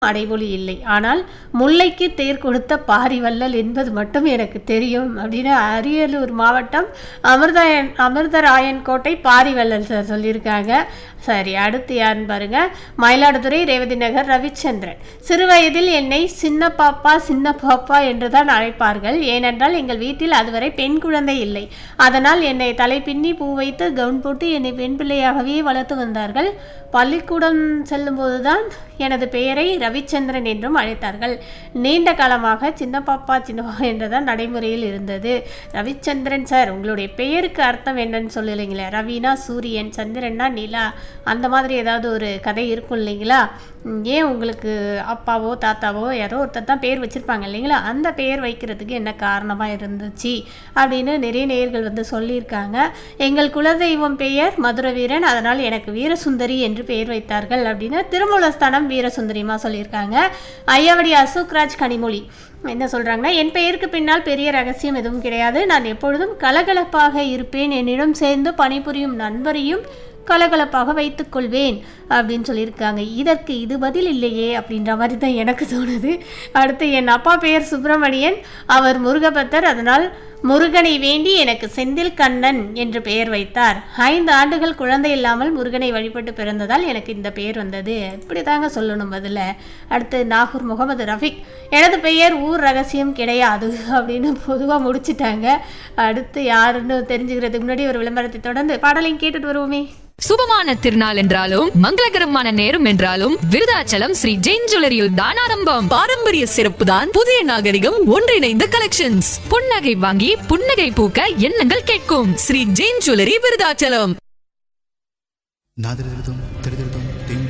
அடைமொழி இல்லை ஆனால் முல்லைக்கு தேர் கொடுத்த பாரிவள்ளல் என்பது மட்டும் எனக்கு தெரியும் அப்படின்னு அரியலூர் மாவட்டம் அமிர்தயன் அமிர்தராயன் கோட்டை பாரிவள்ளல் சார் சொல்லியிருக்காங்க சரி அடுத்து யாருன்னு பாருங்க மயிலாடுதுறை ரேவதி நகர் ரவிச்சந்திரன் சிறுவயதில் என்னை சின்ன பாப்பா சின்ன பாப்பா என்று தான் அழைப்பார்கள் ஏனென்றால் எங்கள் வீட்டில் அதுவரை பெண் குழந்தை இல்லை அதனால் என்னை தலை பின்னி பூ வைத்து கவுன் போட்டு என்னை பெண் பிள்ளையாகவே வளர்த்து வந்தார்கள் பள்ளிக்கூடம் செல்லும்போதுதான் எனது பெயரை ரவிச்சந்திரன் என்றும் அழைத்தார்கள் நீண்ட காலமாக சின்ன பாப்பா சின்னப்பா என்றுதான் நடைமுறையில் இருந்தது ரவிச்சந்திரன் சார் உங்களுடைய பெயருக்கு அர்த்தம் என்னன்னு சொல்லலைங்களே ரவினா சூரியன் சந்திரன்னா நிலா அந்த மாதிரி ஏதாவது ஒரு கதை இருக்கும் இல்லைங்களா ம், ஏன் உங்களுக்கு அப்பாவோ தாத்தாவோ யாரோ ஒருத்தர் தான் பேர் வச்சுருப்பாங்க இல்லைங்களா அந்த பெயர் வைக்கிறதுக்கு என்ன காரணமாக இருந்துச்சு அப்படின்னு நிறைய நேயர்கள் வந்து சொல்லியிருக்காங்க எங்கள் குலதெய்வம் பெயர் மதுர வீரன் அதனால் எனக்கு வீரசுந்தரி என்று பெயர் வைத்தார்கள் அப்படின்னு திருமூலஸ்தானம் வீரசுந்தரிமா சொல்லியிருக்காங்க ஐயாவடி அசோக்ராஜ் கனிமொழி என்ன சொல்கிறாங்கன்னா என் பெயருக்கு பின்னால் பெரிய ரகசியம் எதுவும் கிடையாது நான் எப்பொழுதும் கலகலப்பாக இருப்பேன் என்னிடம் சேர்ந்து பணிபுரியும் நண்பரையும் கலகலப்பாக வைத்துக்கொள்வேன் அப்படின்னு சொல்லியிருக்காங்க இதற்கு இது பதில் இல்லையே அப்படின்ற மாதிரி தான் எனக்கு தோணுது அடுத்து என் அப்பா பெயர் சுப்பிரமணியன் அவர் முருகபக்தர் அதனால் முருகனை வேண்டி எனக்கு செந்தில் கண்ணன் என்று பெயர் வைத்தார் ஐந்து ஆண்டுகள் குழந்தை இல்லாமல் முருகனை வழிபட்டு பிறந்ததால் எனக்கு இந்த பெயர் வந்தது இப்படி தாங்க சொல்லணும் பதில் அடுத்து நாகூர் முகமது ரஃபிக் எனது பெயர் ஊர் ரகசியம் கிடையாது அப்படின்னு பொதுவாக முடிச்சிட்டாங்க அடுத்து யாருன்னு தெரிஞ்சுக்கிறதுக்கு முன்னாடி ஒரு விளம்பரத்தை தொடர்ந்து பாடலையும் கேட்டுட்டு வருவோமே சுபமான திருநாள் என்றாலும் மங்களகரமான நேரம் என்றாலும் விருதாச்சலம் ஸ்ரீ ஜெயின் ஜுவல்லரியில் தான் ஆரம்பம் பாரம்பரிய சிறப்பு தான் புதிய நாகரிகம் ஒன்றிணைந்த கலெக்ஷன்ஸ் புன்னகை வாங்கி புன்னகை பூக்க எண்ணங்கள் கேட்கும் ஸ்ரீ ஜெயின் ஜுவல்லரி விருதாச்சலம் നാദരതൃതും തിരുതൃതും